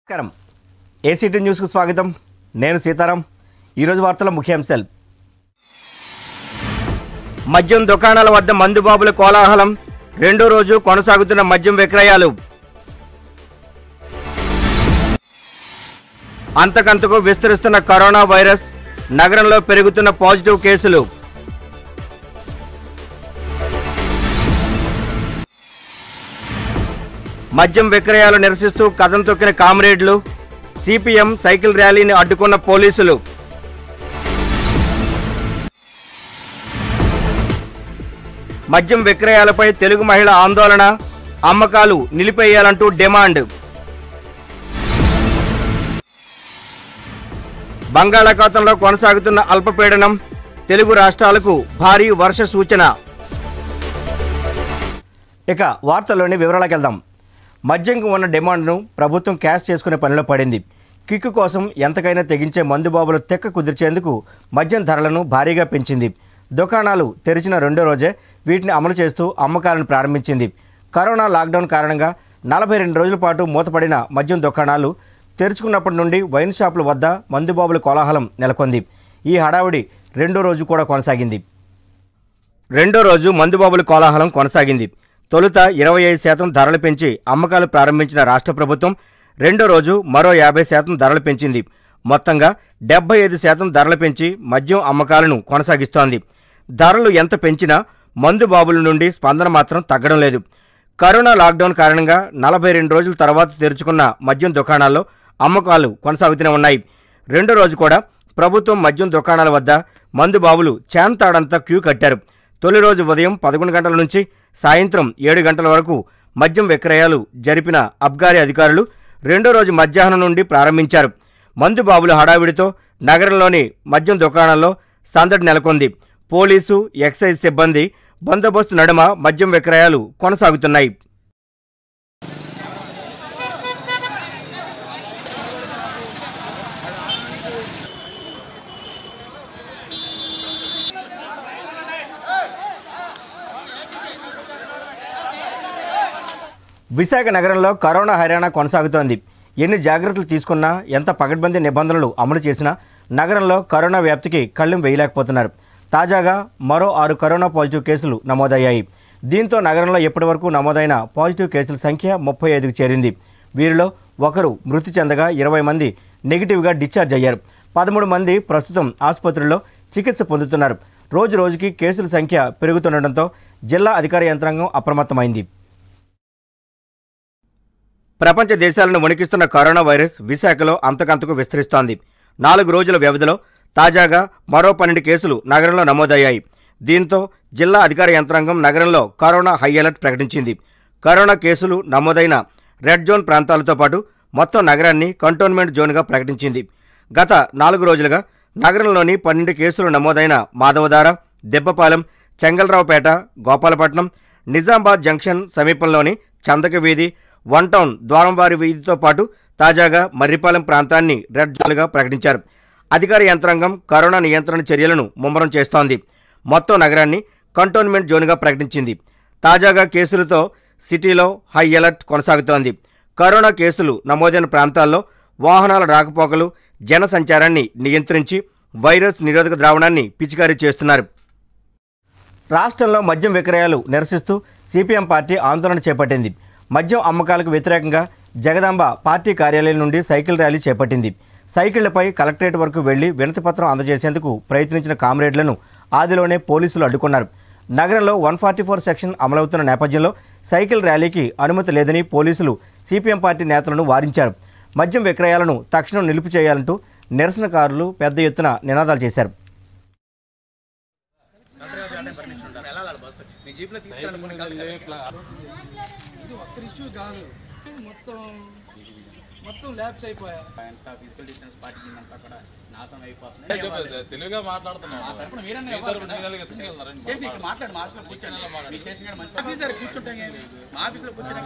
నమస్కారం ఏసీటీ న్యూస్కు స్వాగతం నేను సీతారాం ఈరోజు వార్తల ముఖ్యాంశాలు మద్యం దుకాణాల వద్ద మందుబాబుల కోలాహలం రెండో రోజు కొనసాగుతున్న మద్యం విక్రయాలు అంతకంతకు విస్తరిస్తున్న కరోనా వైరస్ నగరంలో పెరుగుతున్న పాజిటివ్ కేసులు మద్యం విక్రయాలు నిరసిస్తూ కథం తొక్కిన కామ్రేడ్లు సిపిఎం సైకిల్ ర్యాలీని అడ్డుకున్న పోలీసులు మద్యం విక్రయాలపై తెలుగు మహిళ ఆందోళన అమ్మకాలు నిలిపేయాలంటూ డిమాండ్ బంగాళాఖాతంలో కొనసాగుతున్న అల్పపీడనం తెలుగు రాష్ట్రాలకు భారీ వర్ష సూచన ఇక వార్తల్లోని వివరాలకు వెళ్దాం మద్యంకు ఉన్న డిమాండ్ను ప్రభుత్వం క్యాష్ చేసుకునే పనిలో పడింది కిక్కు కోసం ఎంతకైనా తెగించే మందుబాబులు తెక్క కుదిర్చేందుకు మద్యం ధరలను భారీగా పెంచింది దుకాణాలు తెరిచిన రెండో రోజే వీటిని అమలు చేస్తూ అమ్మకాలను ప్రారంభించింది కరోనా లాక్డౌన్ కారణంగా నలభై రెండు రోజుల పాటు మూతపడిన మద్యం దుకాణాలు తెరుచుకున్నప్పటి నుండి వైన్ షాపుల వద్ద మందుబాబుల కోలాహలం నెలకొంది ఈ హడావుడి రెండో రోజు కూడా కొనసాగింది రెండో రోజు మందుబాబుల కోలాహలం కొనసాగింది తొలుత ఇరవై ఐదు శాతం ధరలు పెంచి అమ్మకాలు ప్రారంభించిన రాష్ట్ర ప్రభుత్వం రెండో రోజు మరో యాభై శాతం ధరలు పెంచింది మొత్తంగా డెబ్బై ఐదు శాతం ధరలు పెంచి మద్యం అమ్మకాలను కొనసాగిస్తోంది ధరలు ఎంత పెంచినా మందు బాబుల నుండి స్పందన మాత్రం తగ్గడం లేదు కరోనా లాక్డౌన్ కారణంగా నలభై రెండు రోజుల తర్వాత తెరుచుకున్న మద్యం దుకాణాల్లో అమ్మకాలు కొనసాగుతూనే ఉన్నాయి రెండో రోజు కూడా ప్రభుత్వం మద్యం దుకాణాల వద్ద మందు బాబులు చాంతాడంతా క్యూ కట్టారు తొలి రోజు ఉదయం పదకొండు గంటల నుంచి సాయంత్రం ఏడు గంటల వరకు మద్యం విక్రయాలు జరిపిన అబ్గారీ అధికారులు రెండో రోజు మధ్యాహ్నం నుండి ప్రారంభించారు మందు బాబుల హడావిడితో నగరంలోని మద్యం దుకాణాల్లో సందడి నెలకొంది పోలీసు ఎక్సైజ్ సిబ్బంది బందోబస్తు నడుమ మద్యం విక్రయాలు కొనసాగుతున్నాయి విశాఖ నగరంలో కరోనా హైరాణ కొనసాగుతోంది ఎన్ని జాగ్రత్తలు తీసుకున్నా ఎంత పకడ్బందీ నిబంధనలు అమలు చేసినా నగరంలో కరోనా వ్యాప్తికి కళ్ళెం వేయలేకపోతున్నారు తాజాగా మరో ఆరు కరోనా పాజిటివ్ కేసులు నమోదయ్యాయి దీంతో నగరంలో ఇప్పటివరకు నమోదైన పాజిటివ్ కేసుల సంఖ్య ముప్పై ఐదుకు చేరింది వీరిలో ఒకరు మృతి చెందగా ఇరవై మంది నెగిటివ్గా డిశ్చార్జ్ అయ్యారు పదమూడు మంది ప్రస్తుతం ఆసుపత్రుల్లో చికిత్స పొందుతున్నారు రోజు రోజుకి కేసుల సంఖ్య పెరుగుతుండటంతో జిల్లా అధికార యంత్రాంగం అప్రమత్తమైంది ప్రపంచ దేశాలను వణికిస్తున్న కరోనా వైరస్ విశాఖలో అంతకంతకు విస్తరిస్తోంది నాలుగు రోజుల వ్యవధిలో తాజాగా మరో పన్నెండు కేసులు నగరంలో నమోదయ్యాయి దీంతో జిల్లా అధికార యంత్రాంగం నగరంలో కరోనా హై అలర్ట్ ప్రకటించింది కరోనా కేసులు నమోదైన రెడ్ జోన్ ప్రాంతాలతో పాటు మొత్తం నగరాన్ని కంటోన్మెంట్ జోన్గా ప్రకటించింది గత నాలుగు రోజులుగా నగరంలోని పన్నెండు కేసులు నమోదైన మాధవదార దెబ్బపాలెం చెంగల్రావుపేట గోపాలపట్నం నిజామాబాద్ జంక్షన్ సమీపంలోని చందక వీధి వన్ టౌన్ ద్వారంవారి వీధితో పాటు తాజాగా మర్రిపాలెం ప్రాంతాన్ని రెడ్ జోన్గా ప్రకటించారు అధికార యంత్రాంగం కరోనా నియంత్రణ చర్యలను ముమ్మరం చేస్తోంది మొత్తం నగరాన్ని కంటోన్మెంట్ జోన్గా ప్రకటించింది తాజాగా కేసులతో సిటీలో హై అలర్ట్ కొనసాగుతోంది కరోనా కేసులు నమోదైన ప్రాంతాల్లో వాహనాల రాకపోకలు జన సంచారాన్ని నియంత్రించి వైరస్ నిరోధక ద్రావణాన్ని పిచికారీ చేస్తున్నారు రాష్ట్రంలో మద్యం విక్రయాలు నిరసిస్తూ సిపిఎం పార్టీ ఆందోళన చేపట్టింది మద్యం అమ్మకాలకు వ్యతిరేకంగా జగదాంబ పార్టీ కార్యాలయం నుండి సైకిల్ ర్యాలీ చేపట్టింది సైకిళ్లపై కలెక్టరేట్ వరకు వెళ్లి వినతిపత్రం అందజేసేందుకు ప్రయత్నించిన కామ్రేడ్లను ఆదిలోనే పోలీసులు అడ్డుకున్నారు నగరంలో వన్ ఫార్టీ ఫోర్ సెక్షన్ అమలవుతున్న నేపథ్యంలో సైకిల్ ర్యాలీకి అనుమతి లేదని పోలీసులు సిపిఎం పార్టీ నేతలను వారించారు మద్యం విక్రయాలను తక్షణం నిలుపు చేయాలంటూ నిరసనకారులు పెద్ద ఎత్తున నినాదాలు చేశారు ఇది ఒక్క ఇష్యూ కాదు మొత్తం మొత్తం ల్యాబ్స్ అయిపోయా ఎంత ఫిజికల్ డిస్టెన్స్ పాటించిందంతా కూడా నాశనం అయిపోతుంది తెలుగుగా మాట్లాడుతున్నాం ఇప్పుడు మీరన్నా స్టేషన్ ఇక్కడ మాట్లాడు మా ఆఫీస్లో కూర్చోండి మీ స్టేషన్ కాడ మంచి ఆఫీస్ దగ్గర కూర్చుంటాం ఏంది? మా ఆఫీస్లో కూర్చోండి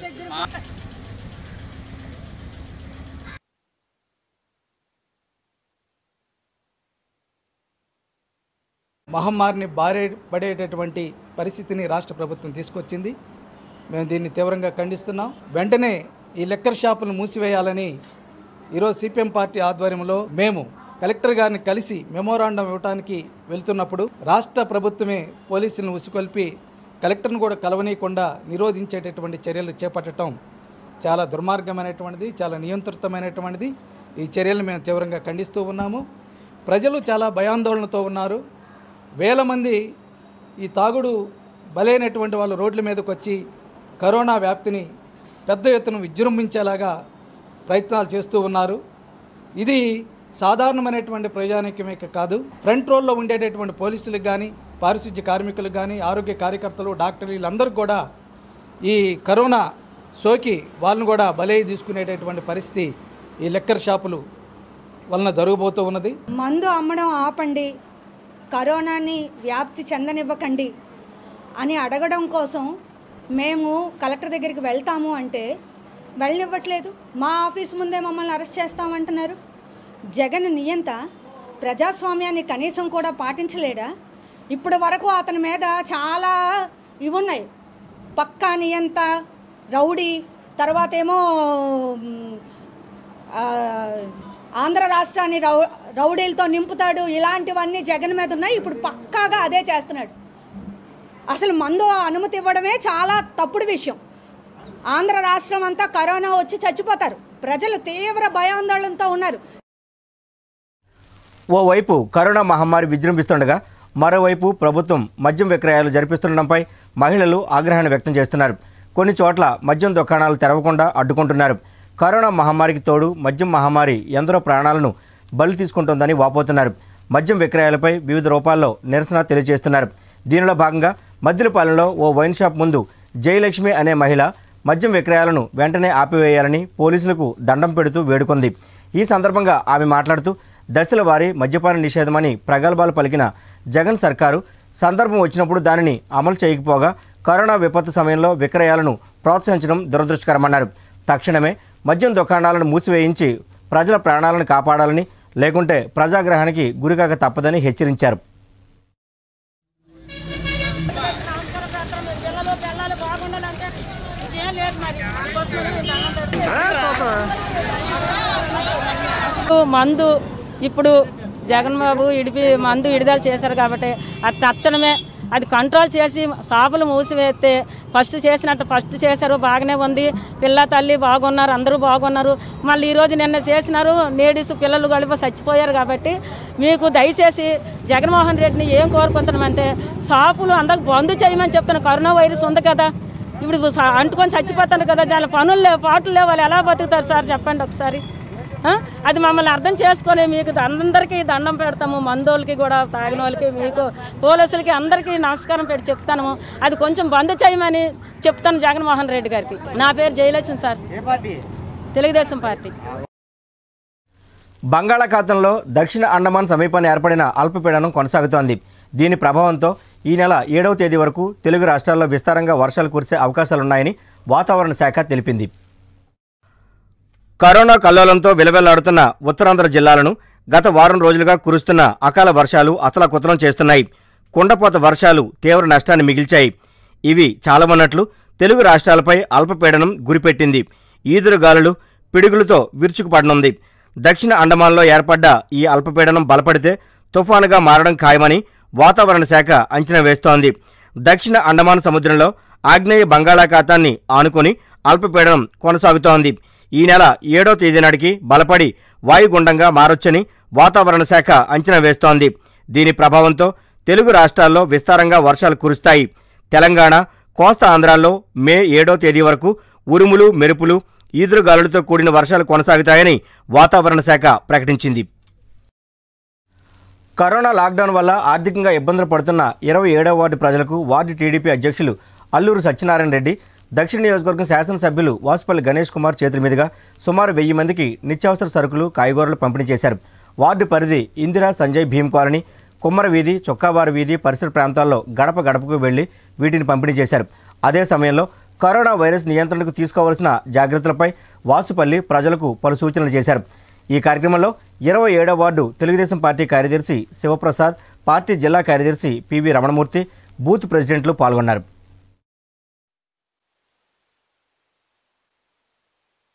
మహమ్మారిని బారే పడేటటువంటి పరిస్థితిని రాష్ట్ర ప్రభుత్వం తీసుకొచ్చింది మేము దీన్ని తీవ్రంగా ఖండిస్తున్నాం వెంటనే ఈ లెక్కర్ షాపులను మూసివేయాలని ఈరోజు సిపిఎం పార్టీ ఆధ్వర్యంలో మేము కలెక్టర్ గారిని కలిసి మెమోరాండం ఇవ్వడానికి వెళ్తున్నప్పుడు రాష్ట్ర ప్రభుత్వమే పోలీసులను ఉసుకొల్పి కలెక్టర్ను కూడా కలవనీయకుండా నిరోధించేటటువంటి చర్యలు చేపట్టడం చాలా దుర్మార్గమైనటువంటిది చాలా నియంత్రితమైనటువంటిది ఈ చర్యలను మేము తీవ్రంగా ఖండిస్తూ ఉన్నాము ప్రజలు చాలా భయాందోళనతో ఉన్నారు వేల మంది ఈ తాగుడు బలైనటువంటి వాళ్ళు రోడ్ల మీదకి వచ్చి కరోనా వ్యాప్తిని పెద్ద ఎత్తున విజృంభించేలాగా ప్రయత్నాలు చేస్తూ ఉన్నారు ఇది సాధారణమైనటువంటి ప్రజానికమే కాదు ఫ్రంట్ రోల్లో ఉండేటటువంటి పోలీసులకు కానీ పారిశుద్ధ్య కార్మికులకు కానీ ఆరోగ్య కార్యకర్తలు డాక్టర్లు వీళ్ళందరూ కూడా ఈ కరోనా సోకి వాళ్ళని కూడా బలై తీసుకునేటటువంటి పరిస్థితి ఈ లెక్కర్ షాపులు వలన జరగబోతూ ఉన్నది మందు అమ్మడం ఆపండి కరోనాని వ్యాప్తి చెందనివ్వకండి అని అడగడం కోసం మేము కలెక్టర్ దగ్గరికి వెళ్తాము అంటే వెళ్ళనివ్వట్లేదు మా ఆఫీస్ ముందే మమ్మల్ని అరెస్ట్ చేస్తామంటున్నారు జగన్ నియంత ప్రజాస్వామ్యాన్ని కనీసం కూడా పాటించలేడా ఇప్పటి వరకు అతని మీద చాలా ఇవి ఉన్నాయి పక్కా నియంత రౌడీ తర్వాత ఏమో మ్, ఆ, ఆంధ్ర రాష్ట్రాన్ని రౌ రౌడీలతో నింపుతాడు ఇలాంటివన్నీ జగన్ మీద ఉన్నాయి ఇప్పుడు పక్కాగా అదే చేస్తున్నాడు అసలు మందు అనుమతి ఇవ్వడమే చాలా తప్పుడు విషయం ఆంధ్ర రాష్ట్రం అంతా కరోనా వచ్చి చచ్చిపోతారు ప్రజలు తీవ్ర భయాందోళనతో ఉన్నారు ఓవైపు కరోనా మహమ్మారి విజృంభిస్తుండగా మరోవైపు ప్రభుత్వం మద్యం విక్రయాలు జరిపిస్తుండడంపై మహిళలు ఆగ్రహాన్ని వ్యక్తం చేస్తున్నారు కొన్ని చోట్ల మద్యం దుకాణాలు తెరవకుండా అడ్డుకుంటున్నారు కరోనా మహమ్మారికి తోడు మద్యం మహమ్మారి ఎందరో ప్రాణాలను బలి తీసుకుంటోందని వాపోతున్నారు మద్యం విక్రయాలపై వివిధ రూపాల్లో నిరసన తెలియజేస్తున్నారు దీనిలో భాగంగా మద్దిలపాలెంలో ఓ వైన్ షాప్ ముందు జయలక్ష్మి అనే మహిళ మద్యం విక్రయాలను వెంటనే ఆపివేయాలని పోలీసులకు దండం పెడుతూ వేడుకుంది ఈ సందర్భంగా ఆమె మాట్లాడుతూ దశల వారీ మద్యపాన నిషేధమని ప్రగల్భాలు పలికిన జగన్ సర్కారు సందర్భం వచ్చినప్పుడు దానిని అమలు చేయకపోగా కరోనా విపత్తు సమయంలో విక్రయాలను ప్రోత్సహించడం దురదృష్టకరమన్నారు తక్షణమే మద్యం దుకాణాలను మూసివేయించి ప్రజల ప్రాణాలను కాపాడాలని లేకుంటే ప్రజాగ్రహానికి గురికాక తప్పదని హెచ్చరించారు పిల్లలు పిల్లలు బాగుండాలంటే ఏం లేదు మరి అందుకోసమని దండం పెడుతున్నాం. మందు ఇప్పుడు జగన్ బాబు ఇడిపి మందు విడుదల చేశారు కాబట్టి అది తక్షణమే అది కంట్రోల్ చేసి షాపులు మూసివేస్తే ఫస్ట్ చేసినట్టు ఫస్ట్ చేశారు బాగానే ఉంది పిల్ల తల్లి బాగున్నారు అందరూ బాగున్నారు మళ్ళీ ఈరోజు నిన్న చేసినారు లేడీస్ పిల్లలు కలిపి చచ్చిపోయారు కాబట్టి మీకు దయచేసి జగన్మోహన్ రెడ్డిని ఏం కోరుకుంటున్నామంటే షాపులు అందరికి బంద్ చేయమని చెప్తున్నా కరోనా వైరస్ ఉంది కదా ఇప్పుడు స- అంటుకొని చచ్చిపోతాను కదా దాని పనులు లేవు పాటలు లేవు వాళ్ళు ఎలా బతుకుతారు సార్ చెప్పండి ఒకసారి ఆ? అది మమ్మల్ని అర్థం చేసుకొని మీకు అందరికీ దండం పెడతాము మందోళ్ళకి కూడా తాగిన వాళ్ళకి మీకు పోలీసులకి అందరికీ నమస్కారం పెట్టి చెప్తాను అది కొంచెం బంద్ చేయమని చెప్తాను జగన్మోహన్ రెడ్డి గారికి నా పేరు జయలక్ష్మి సార్ తెలుగుదేశం పార్టీ బంగాళాఖాతంలో దక్షిణ అండమాన్ సమీపాన్ని ఏర్పడిన అల్పపీడనం కొనసాగుతోంది దీని ప్రభావంతో ఈ నెల ఏడవ తేదీ వరకు తెలుగు రాష్ట్రాల్లో విస్తారంగా వర్షాలు కురిసే అవకాశాలున్నాయని వాతావరణ శాఖ తెలిపింది కరోనా కల్లోలంతో విలవెల్లాడుతున్న ఉత్తరాంధ్ర జిల్లాలను గత వారం రోజులుగా కురుస్తున్న అకాల వర్షాలు అతలకుతలం చేస్తున్నాయి కుండపోత వర్షాలు తీవ్ర నష్టాన్ని మిగిల్చాయి ఇవి చాలవన్నట్లు తెలుగు రాష్ట్రాలపై అల్పపీడనం గురిపెట్టింది ఈదురుగాలులు పిడుగులతో విరుచుకుపడనుంది దక్షిణ అండమాన్లో ఏర్పడ్డ ఈ అల్పపీడనం బలపడితే తుఫానుగా మారడం ఖాయమని వాతావరణ శాఖ అంచనా వేస్తోంది దక్షిణ అండమాన్ సముద్రంలో ఆగ్నేయ బంగాళాఖాతాన్ని ఆనుకొని అల్పపీడనం కొనసాగుతోంది ఈ నెల ఏడో తేదీ నాటికి బలపడి వాయుగుండంగా మారొచ్చని వాతావరణ శాఖ అంచనా వేస్తోంది దీని ప్రభావంతో తెలుగు రాష్ట్రాల్లో విస్తారంగా వర్షాలు కురుస్తాయి తెలంగాణ కోస్తా ఆంధ్రాల్లో మే ఏడో తేదీ వరకు ఉరుములు మెరుపులు ఈదురుగాలులతో కూడిన వర్షాలు కొనసాగుతాయని వాతావరణ శాఖ ప్రకటించింది కరోనా లాక్డౌన్ వల్ల ఆర్థికంగా ఇబ్బందులు పడుతున్న ఇరవై ఏడవ వార్డు ప్రజలకు వార్డు టీడీపీ అధ్యక్షులు అల్లూరు సత్యనారాయణ రెడ్డి దక్షిణ నియోజకవర్గం శాసనసభ్యులు వాసుపల్లి గణేష్ కుమార్ చేతుల మీదుగా సుమారు వెయ్యి మందికి నిత్యావసర సరుకులు కాయగూరలు పంపిణీ చేశారు వార్డు పరిధి ఇందిరా సంజయ్ భీమ్ కాలనీ కుమ్మర వీధి చొక్కాబారు వీధి పరిసర ప్రాంతాల్లో గడప గడపకు వెళ్లి వీటిని పంపిణీ చేశారు అదే సమయంలో కరోనా వైరస్ నియంత్రణకు తీసుకోవాల్సిన జాగ్రత్తలపై వాసుపల్లి ప్రజలకు పలు సూచనలు చేశారు ఈ కార్యక్రమంలో ఇరవై ఏడవ వార్డు తెలుగుదేశం పార్టీ కార్యదర్శి శివప్రసాద్ పార్టీ జిల్లా కార్యదర్శి పివి రమణమూర్తి బూత్ ప్రెసిడెంట్లు పాల్గొన్నారు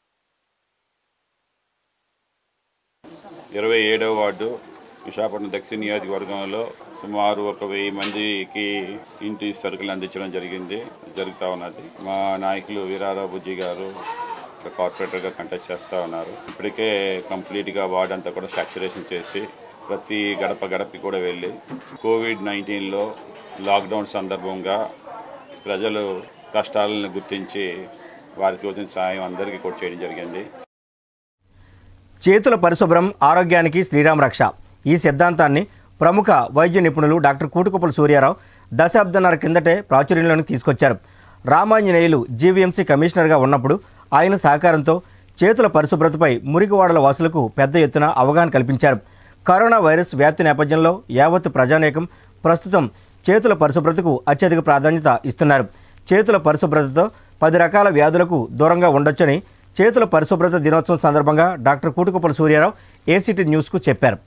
ఇరవై ఏడవ వార్డు విశాఖపట్నం దక్షిణ నియోజకవర్గంలో సుమారు ఒక వెయ్యి మందికి ఇంటి సరుకులు అందించడం జరిగింది జరుగుతూ ఉన్నది మా నాయకులు వీరారావు బుజ్జి గారు ఇక్కడ కార్పొరేటర్గా కంటెస్ట్ చేస్తూ ఉన్నారు ఇప్పటికే కంప్లీట్గా వార్డ్ అంతా కూడా సాచురేషన్ చేసి ప్రతి గడప గడపకి కూడా వెళ్ళి కోవిడ్ నైన్టీన్లో లాక్డౌన్ సందర్భంగా ప్రజలు కష్టాలను గుర్తించి వారికి తోచిన సాయం అందరికీ కూడా చేయడం జరిగింది చేతుల పరిశుభ్రం ఆరోగ్యానికి శ్రీరామ రక్ష ఈ సిద్ధాంతాన్ని ప్రముఖ వైద్య నిపుణులు డాక్టర్ కూటుకుప్పల సూర్యారావు దశాబ్దన్నర కిందటే ప్రాచుర్యంలోకి తీసుకొచ్చారు రామాంజనేయులు జీవీఎంసీ కమిషనర్గా ఉన్నప్పుడు ఆయన సహకారంతో చేతుల పరిశుభ్రతపై మురికివాడల వాసులకు పెద్ద ఎత్తున అవగాహన కల్పించారు కరోనా వైరస్ వ్యాప్తి నేపథ్యంలో యావత్ ప్రజానేకం ప్రస్తుతం చేతుల పరిశుభ్రతకు అత్యధిక ప్రాధాన్యత ఇస్తున్నారు చేతుల పరిశుభ్రతతో పది రకాల వ్యాధులకు దూరంగా ఉండొచ్చని చేతుల పరిశుభ్రత దినోత్సవం సందర్భంగా డాక్టర్ కూటుకుప్పల సూర్యారావు ఏసీటీ న్యూస్కు చెప్పారు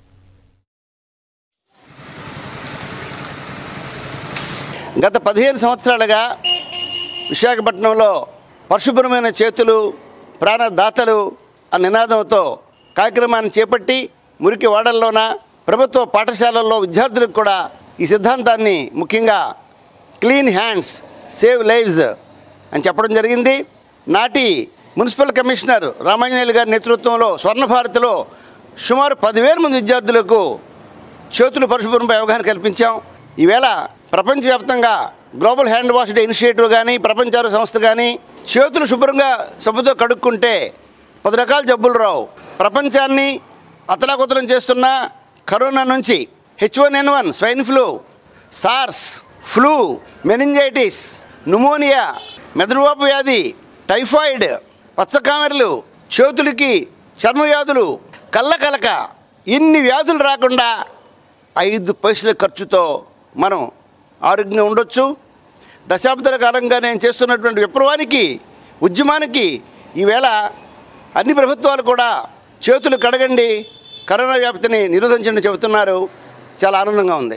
గత పదిహేను సంవత్సరాలుగా విశాఖపట్నంలో పరిశుభ్రమైన చేతులు ప్రాణదాతలు అన్న నినాదంతో కార్యక్రమాన్ని చేపట్టి మురికి వాడల్లోన ప్రభుత్వ పాఠశాలల్లో విద్యార్థులకు కూడా ఈ సిద్ధాంతాన్ని ముఖ్యంగా క్లీన్ హ్యాండ్స్ సేవ్ లైవ్స్ అని చెప్పడం జరిగింది నాటి మున్సిపల్ కమిషనర్ రామాంజనేయులు గారి నేతృత్వంలో స్వర్ణ భారతిలో సుమారు పదివేల మంది విద్యార్థులకు చేతులు పరిశుభ్రంపై అవగాహన కల్పించాం ఈవేళ ప్రపంచవ్యాప్తంగా global hand wash day initiative కానీ ప్రపంచ ఆరోగ్య సంస్థ కానీ చేతులు శుభ్రంగా సబ్బుతో కడుక్కుంటే పది రకాల జబ్బులు రావు ప్రపంచాన్ని అతలాకుతలం చేస్తున్న కరోనా నుంచి H one N one swine flu SARS flu meningitis pneumonia మెదడువాపు వ్యాధి టైఫాయిడ్ పచ్చకామెరలు చేతులకి చర్మ వ్యాధులు కళ్ళ కలక ఇన్ని వ్యాధులు రాకుండా ఐదు పైసల ఖర్చుతో మనం ఆరోగ్యంగా ఉండొచ్చు దశాబ్దాల కాలంగా నేను చేస్తున్నటువంటి విప్లవానికి ఉద్యమానికి ఈవేళ అన్ని ప్రభుత్వాలు కూడా చేతులు కడగండి కరోనా వ్యాప్తిని నిరోధించండి చెబుతున్నారు చాలా ఆనందంగా ఉంది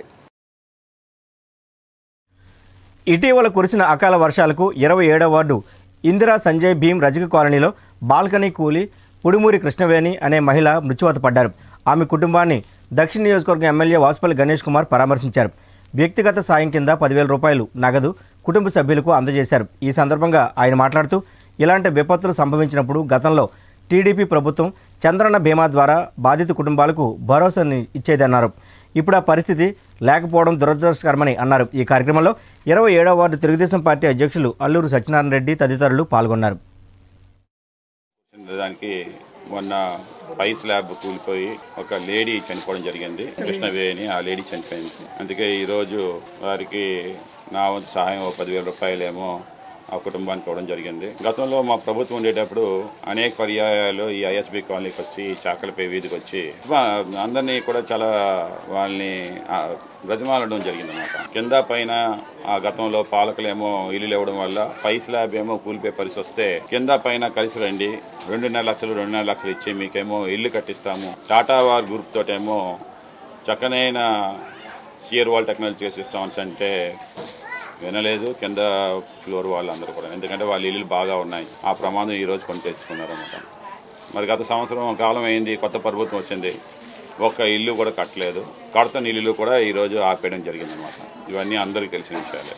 ఇటీవల కురిసిన అకాల వర్షాలకు ఇరవై ఏడవ వార్డు ఇందిరా సంజయ్ భీమ్ రజక కాలనీలో బాల్కనీ కూలి పుడుమూరి కృష్ణవేణి అనే మహిళ మృత్యువాత పడ్డారు ఆమె కుటుంబాన్ని దక్షిణ నియోజకవర్గం ఎమ్మెల్యే వాసుపల్లి గణేష్ కుమార్ పరామర్శించారు వ్యక్తిగత సాయం కింద పదివేల రూపాయలు నగదు కుటుంబ సభ్యులకు అందజేశారు ఈ సందర్భంగా ఆయన మాట్లాడుతూ ఇలాంటి విపత్తులు సంభవించినప్పుడు గతంలో టీడీపీ ప్రభుత్వం చంద్రన్న బీమా ద్వారా బాధిత కుటుంబాలకు భరోసాని ఇచ్చేదన్నారు ఇప్పుడు ఆ పరిస్థితి లేకపోవడం దురదృష్టకరమని అన్నారు ఈ కార్యక్రమంలో ఇరవై ఏడవ వార్డు తెలుగుదేశం పార్టీ అధ్యక్షులు అల్లూరు సత్యనారాయణ రెడ్డి తదితరులు పాల్గొన్నారు దానికి మొన్న పై స్లాబ్ కూలిపోయి ఒక లేడీ చనిపోవడం జరిగింది కృష్ణవే అని ఆ లేడీ చనిపోయింది అందుకే ఈరోజు వారికి నా వంతు సహాయం ఓ పదివేల రూపాయలేమో ఆ కుటుంబానికి ఇవ్వడం జరిగింది గతంలో మా ప్రభుత్వం ఉండేటప్పుడు అనేక పర్యాయాలు ఈ ఐఎస్బి కాలనీకి వచ్చి చాకలపై వీధికి వచ్చి మా అందరినీ కూడా చాలా వాళ్ళని ఆ, బ్రతిమాలడం జరిగిందన్నమాట కింద పైన ఆ గతంలో పాలకులేమో ఇల్లు ఇవ్వడం వల్ల పై స్లాబ్ ఏమో కూలిపోయే పరిస్థితి వస్తే కింద పైన కలిసి రండి రెండున్నర లక్షలు రెండున్నర లక్షలు ఇచ్చి మీకేమో ఇల్లు కట్టిస్తాము టాటా వార్ గ్రూప్ తోటేమో చక్కనైన షియర్ వాల్ టెక్నాలజీ చేసిస్తామని అంటే వినలేదు కింద ఫ్లోర్ వాళ్ళందరూ కూడా ఎందుకంటే వాళ్ళ ఇల్లులు బాగా ఉన్నాయి ఆ ప్రమాదం ఈ రోజు కొని తెచ్చుకున్నారన్నమాట మరి గత సంవత్సరం కాలం అయింది కొత్త ప్రభుత్వం వచ్చింది ఒక్క ఇల్లు కూడా కట్టలేదు కడుతున్న ఇల్లు కూడా ఈ రోజు ఆపేయడం జరిగిందనమాట ఇవన్నీ అందరికీ తెలిసిన విషయాలే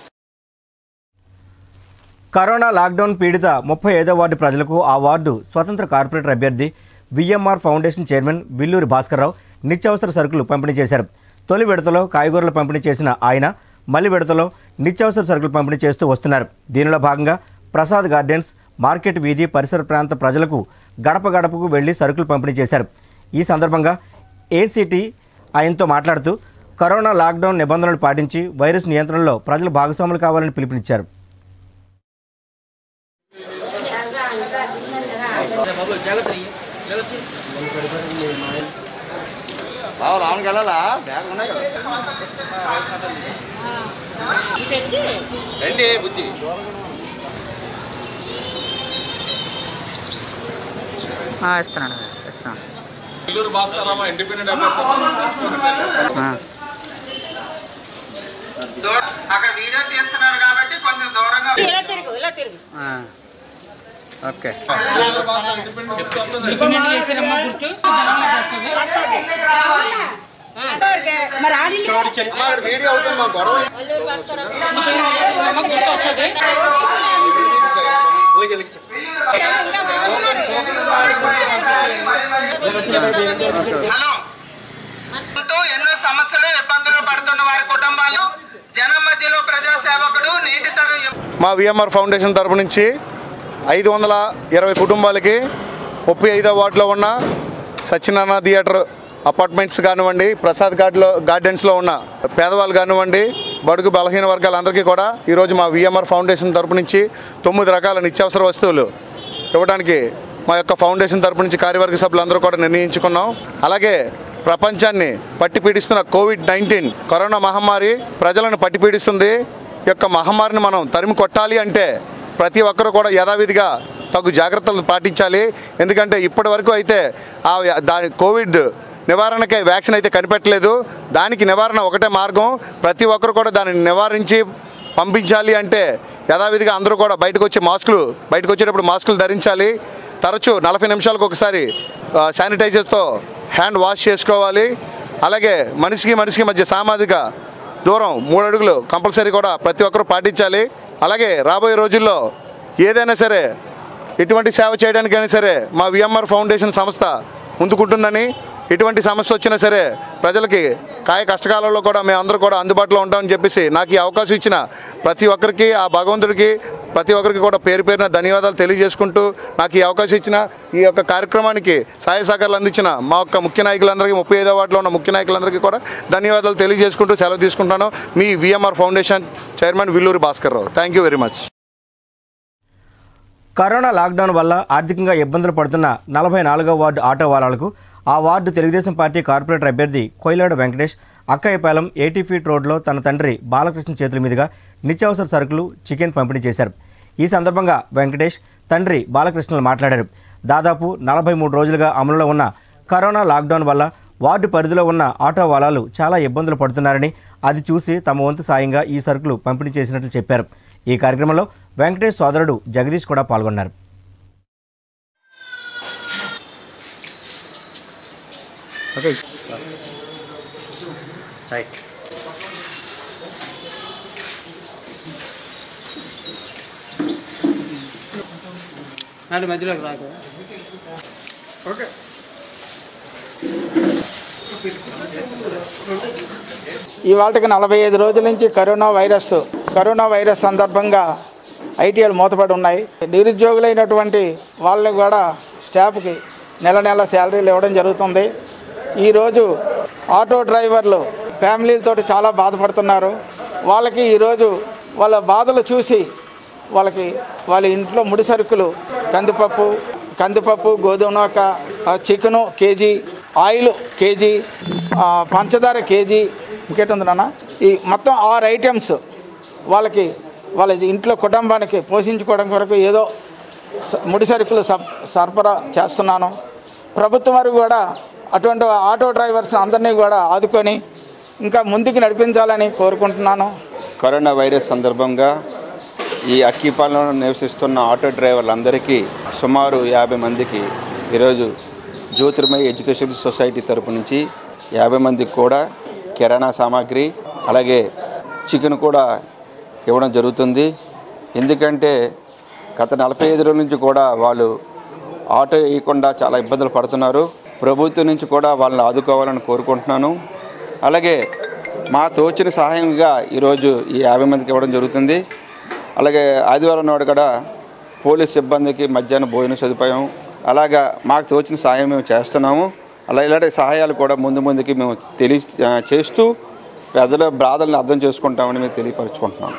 కరోనా లాక్డౌన్ పీడిత ముప్పై ఐదో వార్డు ప్రజలకు ఆ వార్డు స్వతంత్ర కార్పొరేటర్ అభ్యర్థి VMR foundation chairman Villuri Bhaskarrao నిత్యావసర సరుకులు పంపిణీ చేశారు తొలి విడతలో కాయగూరలు పంపిణీ చేసిన ఆయన మలి విడతలో నిత్యావసర సరుకులు పంపిణీ చేస్తూ వస్తున్నారు దీనిలో భాగంగా ప్రసాద్ గార్డెన్స్ మార్కెట్ వీధి పరిసర ప్రాంత ప్రజలకు గడప గడపకు వెళ్లి సరుకులు పంపిణీ చేశారు ఈ సందర్భంగా ఏసీటీ ఆయనతో మాట్లాడుతూ కరోనా లాక్డౌన్ నిబంధనలు పాటించి వైరస్ నియంత్రణలో ప్రజలు భాగస్వాములు కావాలని పిలుపునిచ్చారు రావడానికి వెళ్ళాలా బ్యాగ్ ఉన్నాయి కదా రండి బుద్ధి ఇస్తున్నాను ఇస్తున్నాను నెల్లూరు భాస్కరరావు ఇండిపెండెంట్ అభ్యర్థి అక్కడ వీడియో తీస్తున్నారు కాబట్టి కొంచెం దూరంగా ఆ. ఓకే ఎంతో ఎన్నో సమస్యలు ఇబ్బందులు పడుతున్న వారి కుటుంబాలు జనం మధ్యలో ప్రజాసేవకుడు నీటి తరం మా విఎంఆర్ ఫౌండేషన్ తరపు నుంచి ఐదు వందల ఇరవై కుటుంబాలకి ముప్పై ఐదో వార్డులో ఉన్న సత్యనారాయణ థియేటర్ అపార్ట్మెంట్స్ కానివ్వండి ప్రసాద్ ఘాట్లో గార్డెన్స్లో ఉన్న పేదవాళ్ళు కానివ్వండి బడుగు బలహీన వర్గాలందరికీ కూడా ఈరోజు మా విఎంఆర్ ఫౌండేషన్ తరపు నుంచి తొమ్మిది రకాల నిత్యావసర వస్తువులు ఇవ్వడానికి మా యొక్క ఫౌండేషన్ తరపు నుంచి కార్యవర్గ సభ్యులందరూ కూడా నిర్ణయించుకున్నాం అలాగే ప్రపంచాన్ని పట్టి పీడిస్తున్న కోవిడ్ నైన్టీన్ కరోనా మహమ్మారి ప్రజలను పట్టి పీడిస్తుంది ఈ యొక్క మహమ్మారిని మనం తరిమి కొట్టాలి అంటే ప్రతి ఒక్కరూ కూడా యథావిధిగా తగు జాగ్రత్తలు పాటించాలి ఎందుకంటే ఇప్పటి వరకు అయితే ఆ వ్య- దాని కోవిడ్ నివారణకే వ్యాక్సిన్ అయితే కనిపెట్టలేదు దానికి నివారణ ఒకటే మార్గం ప్రతి ఒక్కరు కూడా దానిని నివారించి పంపించాలి అంటే యథావిధిగా అందరూ కూడా బయటకు వచ్చి మాస్కులు బయటకు వచ్చేటప్పుడు మాస్కులు ధరించాలి తరచూ నలభై నిమిషాలకు ఒకసారి ఆ, శానిటైజర్తో హ్యాండ్ వాష్ చేసుకోవాలి అలాగే మనిషికి మనిషికి మధ్య సామాజిక దూరం మూడు అడుగులు కంపల్సరీ కూడా ప్రతి ఒక్కరూ పాటించాలి అలాగే రాబోయే రోజుల్లో ఏదైనా సరే ఎటువంటి సేవ చేయడానికైనా సరే మా విఎంఆర్ ఫౌండేషన్ సంస్థ ముందుకుంటుందని ఎటువంటి సమస్య వచ్చినా సరే ప్రజలకి కాయ కష్టకాలంలో కూడా మేమందరూ కూడా అందుబాటులో ఉంటామని చెప్పేసి నాకు ఈ అవకాశం ఇచ్చిన ప్రతి ఒక్కరికి ఆ భగవంతుడికి ప్రతి ఒక్కరికి కూడా పేరు పేరున ధన్యవాదాలు తెలియజేసుకుంటూ నాకు ఈ అవకాశం ఇచ్చిన ఈ యొక్క కార్యక్రమానికి సహాయ సహకారాలు అందించిన మా యొక్క ముఖ్య నాయకులందరికీ ముప్పై ఐదో వార్డులో ఉన్న ముఖ్య నాయకులందరికీ కూడా ధన్యవాదాలు తెలియజేసుకుంటూ సెలవు తీసుకుంటాను మీ VMR foundation chairman Villuri Bhaskar Rao thank you very much corona lockdown వల్ల ఆర్థికంగా ఇబ్బందులు పడుతున్న నలభై నాలుగో వార్డు ఆటో వాలాలకు ఆ వార్డు తెలుగుదేశం పార్టీ కార్పొరేటర్ అభ్యర్థి కోయిలాడ వెంకటేష్ అక్కయ్యపాలెం ఎయిటీ ఫీట్ రోడ్లో తన తండ్రి బాలకృష్ణ చేతుల మీదుగా నిత్యావసర సరుకులు చికెన్ పంపిణీ చేశారు ఈ సందర్భంగా వెంకటేష్ తండ్రి బాలకృష్ణలు మాట్లాడారు దాదాపు నలభై మూడు రోజులుగా అమలులో ఉన్న కరోనా లాక్డౌన్ వల్ల వార్డు పరిధిలో ఉన్న ఆటో వాలాలు చాలా ఇబ్బందులు పడుతున్నారని అది చూసి తమ వంతు సాయంగా ఈ సరుకులు పంపిణీ చేసినట్లు చెప్పారు ఈ కార్యక్రమంలో వెంకటేష్ సోదరుడు జగదీష్ కూడా పాల్గొన్నారు ఓకే రైట్ నాటి మధ్యలోకి రాకు ఓకే ఇవాళకి నలభై ఐదు రోజుల నుంచి కరోనా వైరస్ కరోనా వైరస్ సందర్భంగా ఐటీఎల్ మూతపడి ఉన్నాయి నిరుద్యోగులైనటువంటి వాళ్ళని కూడా స్టాఫ్కి నెల నెల శాలరీలు ఇవ్వడం జరుగుతుంది ఈరోజు ఆటో డ్రైవర్లు ఫ్యామిలీలతో చాలా బాధపడుతున్నారు వాళ్ళకి ఈరోజు వాళ్ళ బాధలు చూసి వాళ్ళకి వాళ్ళ ఇంట్లో ముడి సరుకులు కందిపప్పు కందిపప్పు గోధుమ నూక ఆ, చికెను కేజీ ఆయిల్ కేజీ ఆ, పంచదార కేజీ ఇంకేటుంది నాన్న ఈ మొత్తం ఆరు ఐటమ్స్ వాళ్ళకి వాళ్ళ ఇంట్లో కుటుంబానికి పోషించుకోవడం కొరకు ఏదో స- ముడి సరుకులు సబ్ సరఫరా చేస్తున్నాను ప్రభుత్వం వారు కూడా అటువంటి ఆటో డ్రైవర్స్ అందరినీ కూడా ఆదుకొని ఇంకా ముందుకు నడిపించాలని కోరుకుంటున్నాను కరోనా వైరస్ సందర్భంగా ఈ అక్కిపాలెంలో నివసిస్తున్న ఆటో డ్రైవర్లందరికీ సుమారు యాభై మందికి ఈరోజు జ్యోతిర్మయ ఎడ్యుకేషన్ సొసైటీ తరపు నుంచి యాభై మందికి కూడా కిరాణా సామాగ్రి అలాగే చికెన్ కూడా ఇవ్వడం జరుగుతుంది ఎందుకంటే గత నలభై ఐదు రోజుల నుంచి కూడా వాళ్ళు ఆటో వేయకుండా చాలా ఇబ్బందులు పడుతున్నారు ప్రభుత్వం నుంచి కూడా వాళ్ళని ఆదుకోవాలని కోరుకుంటున్నాను అలాగే మా తోచిన సహాయంగా ఈరోజు ఈ యాభై మందికి ఇవ్వడం జరుగుతుంది అలాగే ఆదివారం నాడు కూడా పోలీస్ సిబ్బందికి మధ్యాహ్నం భోజన సదుపాయం అలాగా మాకు తోచిన సహాయం మేము చేస్తున్నాము అలా ఇలాంటి సహాయాలు కూడా ముందు ముందుకి మేము తెలియ చేస్తూ ప్రజల బాధలను అర్థం చేసుకుంటామని మేము తెలియపరచుకుంటున్నాము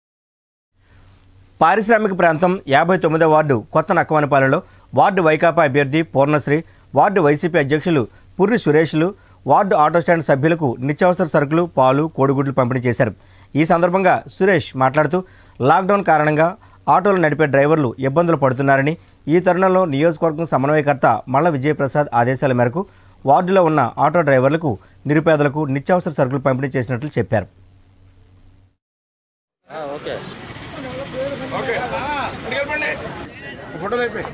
పారిశ్రామిక ప్రాంతం యాభై తొమ్మిదో వార్డు కొత్త నక్కవనపాలెంలో వార్డు వైకాపా అభ్యర్థి పూర్ణశ్రీ వార్డు వైసీపీ అధ్యక్షులు పుర్రి సురేష్లు వార్డు ఆటో స్టాండ్ సభ్యులకు నిత్యావసర సరుకులు పాలు కోడిగుడ్లు పంపిణీ చేశారు ఈ సందర్భంగా సురేష్ మాట్లాడుతూ లాక్డౌన్ కారణంగా ఆటోలు నడిపే డ్రైవర్లు ఇబ్బందులు పడుతున్నారని ఈ తరుణంలో నియోజకవర్గం సమన్వయకర్త మల్ల విజయప్రసాద్ ఆదేశాల మేరకు వార్డులో ఉన్న ఆటో డ్రైవర్లకు నిరుపేదలకు నిత్యావసర సరుకులు పంపిణీ చేసినట్లు చెప్పారు ఓకే ఫోటోలు అయిపోయి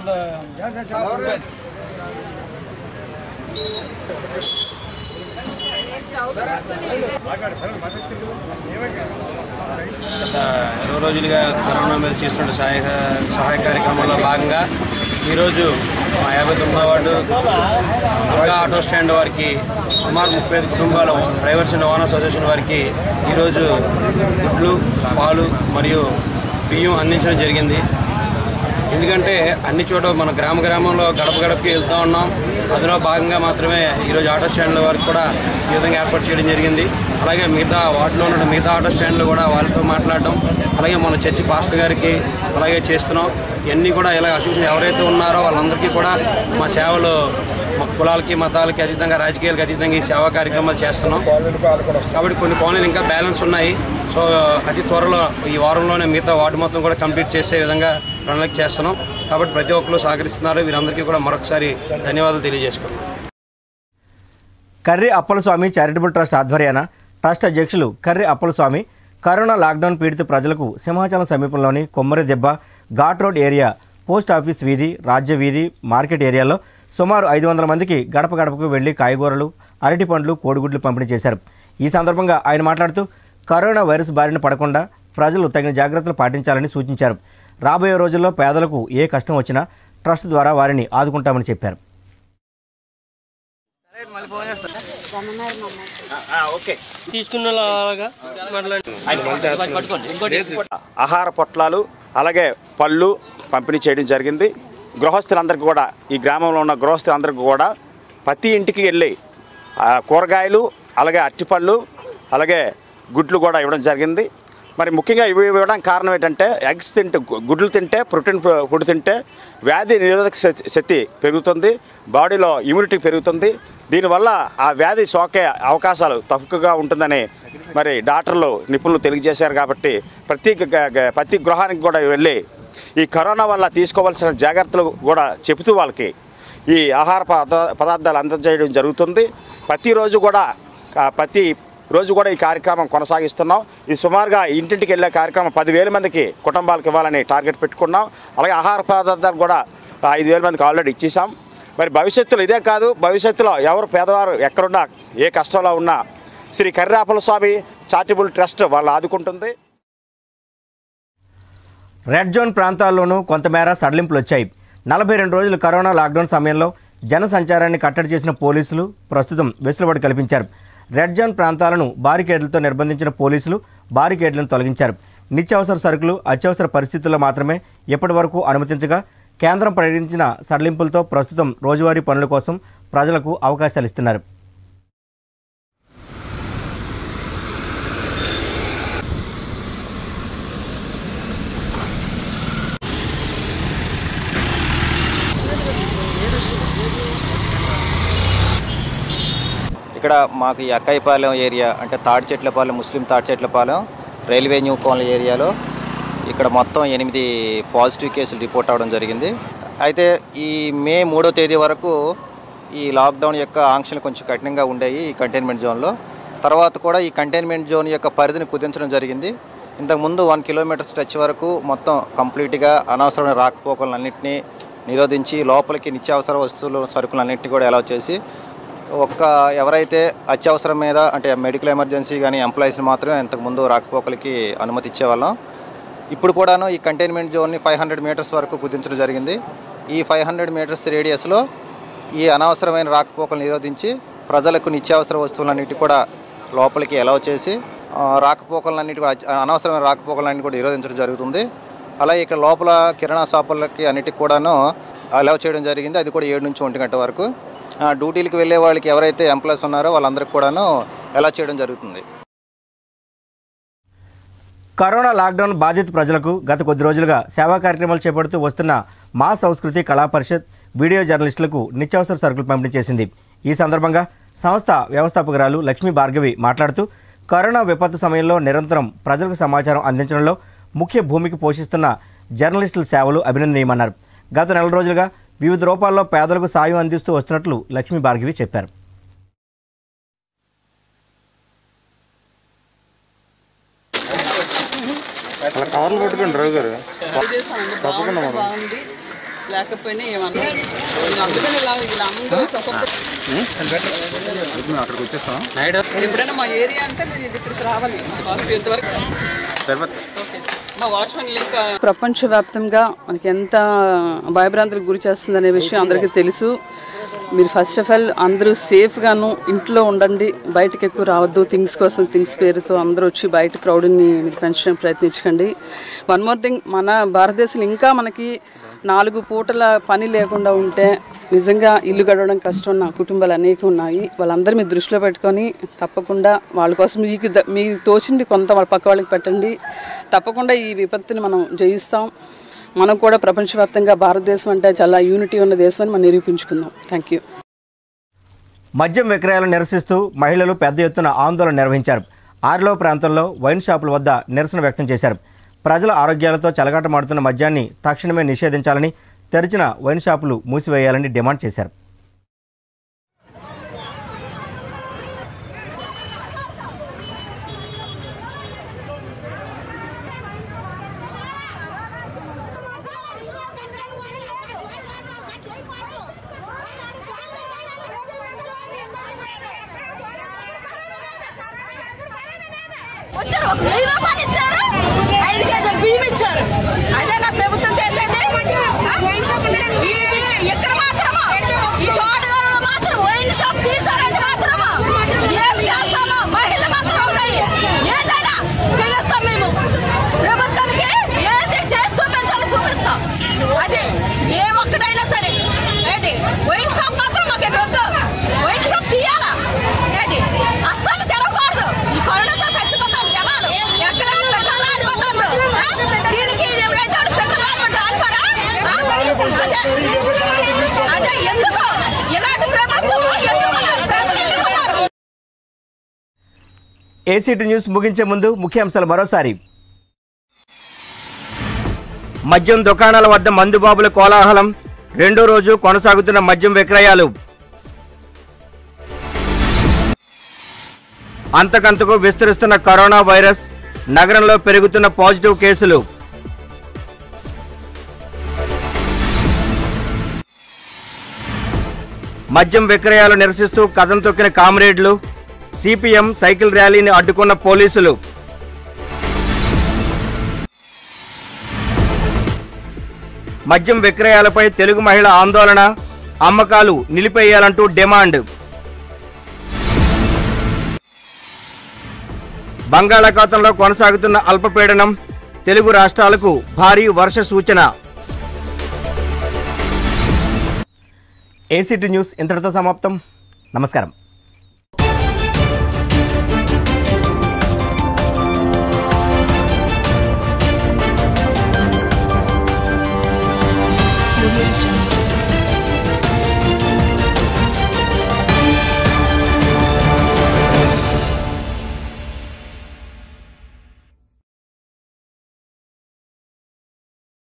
గత ఇరవై రోజులుగా కరోనా మీద చేస్తున్న సహాయ సహాయ కార్యక్రమంలో భాగంగా ఈరోజు మా యాభై తొమ్మిదో వార్డు దుర్గా ఆటో స్టాండ్ వారికి సుమారు ముప్పై ఐదు కుటుంబాల డ్రైవర్స్ అండ్ ఓనర్స్ అసోసియేషన్ వారికి ఈరోజు గుడ్లు పాలు మరియు బియ్యం అందించడం జరిగింది ఎందుకంటే అన్ని చోట మన గ్రామ గ్రామంలో గడప గడపకి వెళ్తూ ఉన్నాం అందులో భాగంగా మాత్రమే ఈరోజు ఆటో స్టాండ్ల వారికి కూడా ఈ విధంగా ఏర్పాటు చేయడం జరిగింది అలాగే మిగతా వార్డులో ఉన్న మిగతా ఆటో స్టాండ్లు కూడా వాళ్ళతో మాట్లాడడం అలాగే మన చర్చి పాస్టర్ గారికి అలాగే చేస్తున్నాం ఇవన్నీ కూడా ఇలా అసోసియేషన్ ఎవరైతే ఉన్నారో వాళ్ళందరికీ కూడా మా సేవలు మా కులాలకి మతాలకి అతీతంగా రాజకీయాలకు అతీతంగా ఈ సేవా కార్యక్రమాలు చేస్తున్నాం కాబట్టి కొన్ని కాలనీలు ఇంకా బ్యాలెన్స్ ఉన్నాయి సో అతి త్వరలో ఈ వారంలోనే మిగతా వార్డు మొత్తం కూడా కంప్లీట్ చేసే విధంగా ప్రణాళిక చేస్తున్నాం కాబట్టి ప్రతి ఒక్కరు సహకరిస్తున్నారు వీరందరికీ కూడా మరొకసారి ధన్యవాదాలు తెలియజేసుకున్నాం కర్రి అప్పలస్వామి చారిటబుల్ ట్రస్ట్ ఆధ్వర్యాన ట్రస్ట్ అధ్యక్షులు కర్రి అప్పలస్వామి కరోనా లాక్డౌన్ పీడిత ప్రజలకు సింహాచలం సమీపంలోని Kommari Debba ghat road area post office వీధి రాజ్య వీధి మార్కెట్ ఏరియాలో సుమారు ఐదు వందల మందికి గడప గడపకు వెళ్లి కాయగూరలు అరటి పండ్లు కోడిగుడ్లు పంపిణీ చేశారు ఈ సందర్భంగా ఆయన మాట్లాడుతూ కరోనా వైరస్ బారిన పడకుండా ప్రజలు తగిన జాగ్రత్తలు పాటించాలని సూచించారు రాబోయే రోజుల్లో పేదలకు ఏ కష్టం వచ్చినా ట్రస్ట్ ద్వారా వారిని ఆదుకుంటామని చెప్పారు ఓకే తీసుకున్న ఆహార పొట్లాలు అలాగే పళ్ళు పంపిణీ చేయడం జరిగింది గృహస్థులందరికీ కూడా ఈ గ్రామంలో ఉన్న గృహస్థులందరికీ కూడా ప్రతి ఇంటికి వెళ్ళి ఆ, కూరగాయలు అలాగే అరటిపళ్ళు అలాగే గుడ్లు కూడా ఇవ్వడం జరిగింది మరి ముఖ్యంగా ఇవి ఇవ్వడానికి కారణం ఏంటంటే ఎగ్స్ తింటే గు- గుడ్లు తింటే ప్రోటీన్ ఫు- ఫుడ్ తింటే వ్యాధి నిరోధక శక్తి- శక్తి పెరుగుతుంది బాడీలో ఇమ్యూనిటీ పెరుగుతుంది దీనివల్ల ఆ వ్యాధి సోకే అవకాశాలు తక్కువగా ఉంటుందని మరి డాక్టర్లు నిపుణులు తెలియజేశారు కాబట్టి ప్రతి గ- గ- ప్రతి గృహానికి కూడా వెళ్ళి ఈ కరోనా వల్ల తీసుకోవాల్సిన జాగ్రత్తలు కూడా చెబుతూ వాళ్ళకి ఈ ఆహార పద పదార్థాలు అందజేయడం జరుగుతుంది ప్రతిరోజు కూడా ఆ, ప్రతి రోజు కూడా ఈ కార్యక్రమం కొనసాగిస్తున్నాం ఈ సుమారుగా ఇంటింటికి వెళ్ళే కార్యక్రమం పదివేల మందికి కుటుంబాలకు ఇవ్వాలని టార్గెట్ పెట్టుకున్నాం అలాగే ఆహార పదార్థాలు కూడా ఐదు వేల మందికి ఆల్రెడీ ఇచ్చేసాం మరి భవిష్యత్తులో ఇదే కాదు భవిష్యత్తులో ఎవరు పేదవారు ఎక్కడున్నా ఏ కష్టంలో ఉన్నా శ్రీ కర్రాపల స్వామి చారిటబుల్ ట్రస్ట్ వాళ్ళు ఆదుకుంటుంది రెడ్ జోన్ ప్రాంతాల్లోనూ కొంతమేర సడలింపులు వచ్చాయి నలభై రెండు రోజులు కరోనా లాక్డౌన్ సమయంలో జన సంచారాన్ని కట్టడి చేసిన పోలీసులు ప్రస్తుతం వెసులుబాటు కల్పించారు రెడ్ జోన్ ప్రాంతాలను బారికేడ్లతో నిర్బంధించిన పోలీసులు బారికేడ్లను తొలగించారు నిత్యావసర సరుకులు అత్యవసర పరిస్థితుల్లో మాత్రమే ఇప్పటి వరకు అనుమతించగా కేంద్రం ప్రకటించిన సడలింపులతో ప్రస్తుతం రోజువారీ పనుల కోసం ప్రజలకు అవకాశాలు ఇస్తున్నారు ఇక్కడ మాకు ఈ అక్కాయిపాలెం ఏరియా అంటే Tadichetlapalem Muslim Tadichetlapalem railway new colony ఏరియాలో ఇక్కడ మొత్తం ఎనిమిది పాజిటివ్ కేసులు రిపోర్ట్ అవ్వడం జరిగింది అయితే ఈ మే మూడో తేదీ వరకు ఈ లాక్డౌన్ యొక్క ఆంక్షలు కొంచెం కఠినంగా ఉండేవి ఈ కంటైన్మెంట్ జోన్లో తర్వాత కూడా ఈ కంటైన్మెంట్ జోన్ యొక్క పరిధిని కుదించడం జరిగింది ఇంతకుముందు వన్ కిలోమీటర్ స్ట్రెచ్ వరకు మొత్తం కంప్లీట్గా అనవసరమైన రాకపోకలన్నింటినీ నిరోధించి లోపలికి నిత్యావసర వస్తువులు సరుకులన్నింటినీ కూడా అలౌ చేసి ఒక్క ఎవరైతే అత్యవసరం మీద అంటే మెడికల్ ఎమర్జెన్సీ కానీ ఎంప్లాయీస్ని మాత్రమే ఇంతకుముందు రాకపోకలకి అనుమతి ఇచ్చేవాళ్ళం ఇప్పుడు కూడాను ఈ కంటైన్మెంట్ జోన్ని ఫైవ్ హండ్రెడ్ మీటర్స్ వరకు కుదించడం జరిగింది ఈ ఫైవ్ హండ్రెడ్ మీటర్స్ రేడియస్లో ఈ అనవసరమైన రాకపోకలు నిరోధించి ప్రజలకు నిత్యావసర వస్తువులన్నిటి కూడా లోపలికి అలౌ చేసి ఆ, రాకపోకలన్నిటి కూడా అత్య- అనవసరమైన రాకపోకలన్నిటి కూడా నిరోధించడం జరుగుతుంది అలాగే ఇక్కడ లోపల కిరాణా షాపులకి అన్నిటికి కూడాను అలౌ చేయడం జరిగింది అది కూడా ఏడు నుంచి ఒంటి గంట వరకు ఆ, డ్యూటీలకు వెళ్ళే వాళ్ళకి ఎవరైతే ఎంప్లాయీస్ ఉన్నారో వాళ్ళందరికీ కూడాను అలౌ చేయడం జరుగుతుంది కరోనా లాక్డౌన్ బాధిత ప్రజలకు గత కొద్ది రోజులుగా సేవా కార్యక్రమాలు చేపడుతూ వస్తున్న మా సంస్కృతి కళా పరిషత్ వీడియో జర్నలిస్టులకు నిత్యావసర సరుకులు పంపిణీ చేసింది ఈ సందర్భంగా సంస్థ వ్యవస్థాపకురాలు లక్ష్మీ భార్గవి మాట్లాడుతూ కరోనా విపత్తు సమయంలో నిరంతరం ప్రజలకు సమాచారం అందించడంలో ముఖ్య భూమికి పోషిస్తున్న జర్నలిస్టుల సేవలు అభినందనీయమన్నారు గత నెల రోజులుగా వివిధ రూపాల్లో పేదలకు సాయం అందిస్తూ వస్తున్నట్లు లక్ష్మీ భార్గవి చెప్పారు అలా కవర్లు పట్టుకోండి రవి గారు తప్పకుండా మరి బాగుంది లేకపోయినా ఏమన్నా నేను అందుకని ఇలా వీళ్ళందరూ ఒక్కొక్క అక్కడికి వచ్చేస్తాం ఎప్పుడైనా మా ఏరియా అంటే మీరు ఇది ఇక్కడికి రావాలి వాసు ఇంతవరకు ఓకే. మా వాచ్మెన్ లింక్ ప్రపంచవ్యాప్తంగా మనకి ఎంత భయభ్రాంతులకు గురి చేస్తుందనే విషయం అందరికీ తెలుసు మీరు ఫస్ట్ ఆఫ్ ఆల్ అందరూ సేఫ్గాను ఇంట్లో ఉండండి బయటకు ఎక్కువ రావద్దు థింగ్స్ కోసం థింగ్స్ పేరుతో అందరూ వచ్చి బయట క్రౌడ్ని మీరు పెంచడానికి ప్రయత్నించకండి వన్ మోర్ థింగ్ మన భారతదేశంలో ఇంకా మనకి నాలుగు పూటల పని లేకుండా ఉంటే నిజంగా ఇల్లు గడవడం కష్టం నా కుటుంబాలు అనేకం ఉన్నాయి వాళ్ళందరూ మీరు దృష్టిలో పెట్టుకొని తప్పకుండా వాళ్ళ కోసం మీకు ద- మీకు తోచింది కొంత వాళ్ళ పక్క వాళ్ళకి పెట్టండి తప్పకుండా ఈ విపత్తుని మనం జయిస్తాం మనం కూడా ప్రపంచవ్యాప్తంగా భారతదేశం అంటే చాలా యూనిటీ ఉన్న దేశం అని మనం నిరూపించుకుందాం థ్యాంక్ యూ మద్యం విక్రయాలను నిరసిస్తూ మహిళలు పెద్ద ఎత్తున ఆందోళన నిర్వహించారు ఆర్లో ప్రాంతంలో వైన్ షాపుల వద్ద నిరసన వ్యక్తం చేశారు ప్రజల ఆరోగ్యాలతో చెలగాటమాడుతున్న మద్యాన్ని తక్షణమే నిషేధించాలని తెరిచిన వైన్ షాపులు మూసివేయాలని డిమాండ్ చేశారు వచ్చారు ఒక వెయ్యి రూపాయలు ఇచ్చారు ఐదు కేజీలు బియ్యం ఇచ్చారు అదే నా ప్రభుత్వం చేయలేదు ఎక్కడ మాత్రమా ఈ తోటగారులో మాత్రం వైన్ షాప్ తీసారంటే మాత్రమా ఏం చేస్తామో మహిళలు మాత్రం ఉన్నాయి ఏదైనా తెగిస్తాం మేము ప్రభుత్వానికి ఏది చేసి చూపించాలో చూపిస్తాం అది ఏ ఒక్కటైనా సరే ఏంటి వైన్ షాప్ మాత్రం మాకు ఇక్కడ వద్దు వైన్ షాప్ తీయాలా ఏంటి అస్సలు తెరవకూడదు ఈ కరోనాతో చచ్చిపోతాం జనాలు ఎక్కడ పెట్టాలా వెళ్ళిపోతాం దీనికి ఎలాగైతే పెట్టాలా రాలిపోరా అదే అదే ఎందుకు ఇలాంటి ప్రభుత్వం ఎందుకు అన్నారు? ప్రజలు ఎందుకు అన్నారు? ఏసీటీ న్యూస్ ముగించే ముందు ముఖ్యాంశాలు మరోసారి మద్యం దుకాణాల వద్ద మందుబాబుల కోలాహలం రెండో రోజు కొనసాగుతున్న మద్యం విక్రయాలు అంతకంతకు విస్తరిస్తున్న కరోనా వైరస్ నగరంలో పెరుగుతున్న పాజిటివ్ కేసులు మద్యం విక్రయాలు నిరసిస్తూ కథం తొక్కిన కామ్రేడ్లు సిపిఎం సైకిల్ ర్యాలీని అడ్డుకున్న పోలీసులు మద్యం విక్రయాలపై తెలుగు మహిళ ఆందోళన అమ్మకాలు నిలిపేయాలంటూ డిమాండ్ బంగాళాఖాతంలో కొనసాగుతున్న అల్పపీడనం తెలుగు రాష్ట్రాలకు భారీ వర్ష సూచన ఏసీటీ న్యూస్ ఇంతటితో సమాప్తం నమస్కారం